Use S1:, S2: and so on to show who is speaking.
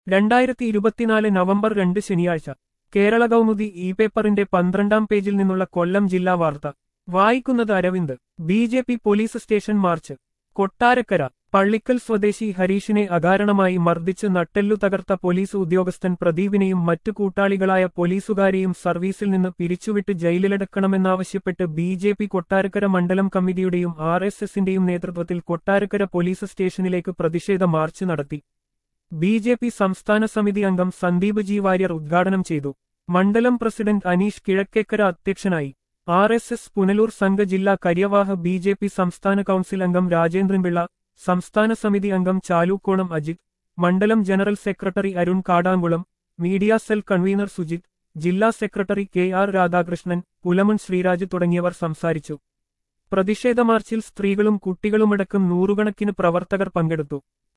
S1: രണ്ടായിരത്തി ഇരുപത്തിനാല് നവംബർ രണ്ട് ശനിയാഴ്ച കേരള കൗമുദി ഇ പേപ്പറിന്റെ പന്ത്രണ്ടാം പേജിൽ നിന്നുള്ള കൊല്ലം ജില്ലാ വാർത്ത വായിക്കുന്നത് Aravind B J P police station march Kottarakkara Pallickal സ്വദേശി ഹരീഷിനെ അകാരണമായി മർദ്ദിച്ച് നട്ടെല്ലു തകർത്ത പോലീസ് ഉദ്യോഗസ്ഥൻ പ്രദീപിനെയും മറ്റു കൂട്ടാളികളായ പോലീസുകാരെയും സർവീസിൽ നിന്ന് പിരിച്ചുവിട്ട് ജയിലിലടക്കണമെന്നാവശ്യപ്പെട്ട് ബി ജെ പി കൊട്ടാരക്കര മണ്ഡലം കമ്മിറ്റിയുടെയും ആർ എസ് എസിന്റെയും നേതൃത്വത്തിൽ കൊട്ടാരക്കര പോലീസ് സ്റ്റേഷനിലേക്ക് പ്രതിഷേധ മാർച്ച് നടത്തി ബി ജെ പി സംസ്ഥാന സമിതി അംഗം സന്ദീപ് ജി വാര്യർ ഉദ്ഘാടനം ചെയ്തു മണ്ഡലം പ്രസിഡന്റ് അനീഷ് കിഴക്കേക്കര അധ്യക്ഷനായി ആർ എസ് എസ് പുനലൂർ സംഘ ജില്ലാ കാര്യവാഹ ബി ജെ പി സംസ്ഥാന കൌൺസിൽ അംഗം രാജേന്ദ്രൻപിള്ള സംസ്ഥാന സമിതി അംഗം ചാലൂക്കോണം അജിത് മണ്ഡലം general secretary Arun Kadankulam media cell convener Sujith ജില്ലാ secretary K R Radhakrishnan Pulamon Sreeraj തുടങ്ങിയവർ സംസാരിച്ചു പ്രതിഷേധ മാർച്ചിൽ സ്ത്രീകളും കുട്ടികളുമടക്കം നൂറുകണക്കിന് പ്രവർത്തകർ പങ്കെടുത്തു